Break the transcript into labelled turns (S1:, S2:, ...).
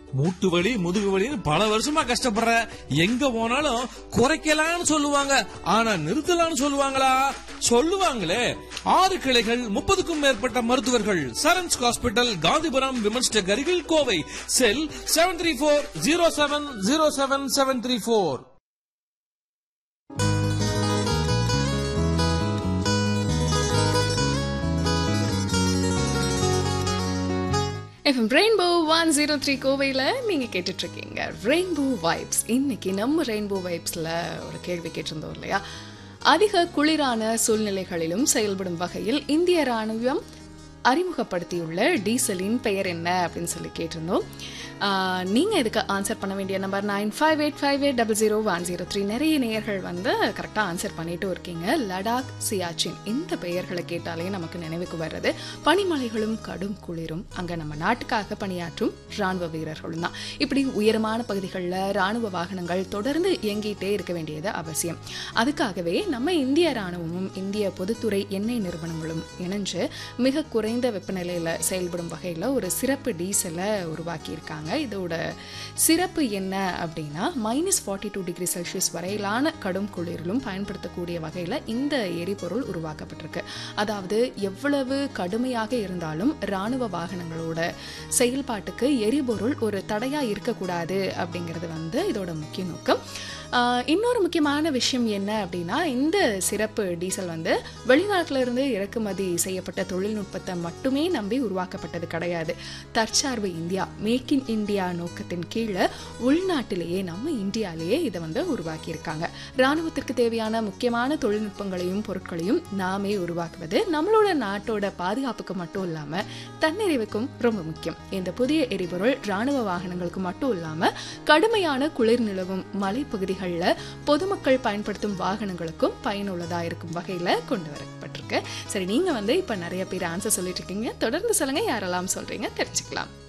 S1: மூட்டு வலி முதுகு வலின்னு பல வருஷமா கஷ்டப்படுற எங்க போனாலும் குறைக்கலாம்னு சொல்லுவாங்க ஆனா நிறுத்தலாம்னு சொல்லுவாங்களா சொல்லுவாங்களே ஆறு கிளைகள் முப்பதுக்கும் மேற்பட்ட மருத்துவர்கள் Charan's hospital Gandhipuram women's tech அருகில் Kovai cell seven three four zero seven zero seven seven three four
S2: FM rainbow one zero three கோவையில் நீங்கள் கேட்டுட்டு இருக்கீங்க ரெயின்போ வைப்ஸ் இன்னைக்கு நம்ம ரெயின்போ வைப்ஸில் ஒரு கேள்வி கேட்டிருந்தோம் இல்லையா அதிக குளிரான சூழ்நிலைகளிலும் செயல்படும் வகையில் இந்திய ராணுவம் அறிமுகப்படுத்தியுள்ள டீசலின் பெயர் என்ன அப்படின்னு சொல்லி கேட்டிருந்தோம் ஆஹ், நீங்க இதுக்கு ஆன்சர் பண்ண வேண்டிய number nine five eight five eight double zero one zero three நிறைய நேயர்கள் வந்து கரெக்டாக ஆன்சர் பண்ணிட்டு இருக்கீங்க லடாக் சியாச்சின் இந்த பெயர்களை கேட்டாலே நமக்கு நினைவுக்கு வர்றது பனிமலைகளும் கடும் குளிரும் அங்க நம்ம நாட்டுக்காக பணியாற்றும் ராணுவ வீரர்களும் தான் இப்படி உயரமான பகுதிகளில் ராணுவ வாகனங்கள் தொடர்ந்து இயங்கிட்டே இருக்க வேண்டியது அவசியம் அதுக்காகவே நம்ம இந்திய ராணுவமும் இந்திய பொதுத்துறை எண்ணெய் நிறுவனங்களும் இணைஞ்சு மிக குறைந்த வெப்பநிலையில் செயல்படும் வகையில் ஒரு சிறப்பு டீசலை உருவாக்கியிருக்காங்க இதோட சிறப்பு என்ன அப்படின்னா minus forty two degree Celsius வரையிலான கடும் குளிரிலும் பயன்படுத்தக்கூடிய வகையில் இந்த எரிபொருள் உருவாக்கப்பட்டிருக்கு அதாவது எவ்வளவு கடுமையாக இருந்தாலும் ராணுவ வாகனங்களோட செயல்பாட்டுக்கு எரிபொருள் ஒரு தடையா இருக்கக்கூடாது அப்படிங்கிறது வந்து இதோட முக்கிய நோக்கம் ஆஹ் இன்னொரு முக்கியமான விஷயம் என்ன அப்படின்னா இந்த சிறப்பு டீசல் வந்து வெளிநாட்டில இருந்து இறக்குமதி செய்யப்பட்ட தொழில்நுட்பத்தை மட்டுமே நம்பி உருவாக்கப்பட்டது கிடையாது தற்சார்பு இந்தியா மேக் இன் இந்தியா நோக்கத்தின் கீழே உள்நாட்டிலேயே நம்ம இந்தியாலேயே இதை வந்து உருவாக்கியிருக்காங்க ராணுவத்திற்கு தேவையான முக்கியமான தொழில்நுட்பங்களையும் பொருட்களையும் நாமே உருவாக்குவது நம்மளோட நாட்டோட பாதுகாப்புக்கு மட்டும் இல்லாம தன்னிறைவுக்கும் ரொம்ப முக்கியம் இந்த புதிய எரிபொருள் ராணுவ வாகனங்களுக்கு மட்டும் இல்லாம கடுமையான குளிர் நிலவும் மலைப்பகுதிகளில் பொதுமக்கள் பயன்படுத்தும் வாகனங்களுக்கும் பயனுள்ளதா இருக்கும் வகையில கொண்டு வரப்பட்டிருக்கு சரி நீங்க வந்து இப்ப நிறைய பேர் ஆன்சர் சொல்லிட்டு இருக்கீங்க தொடர்ந்து சொல்லுங்க யாரெல்லாம் சொல்றீங்க தெரிஞ்சுக்கலாம்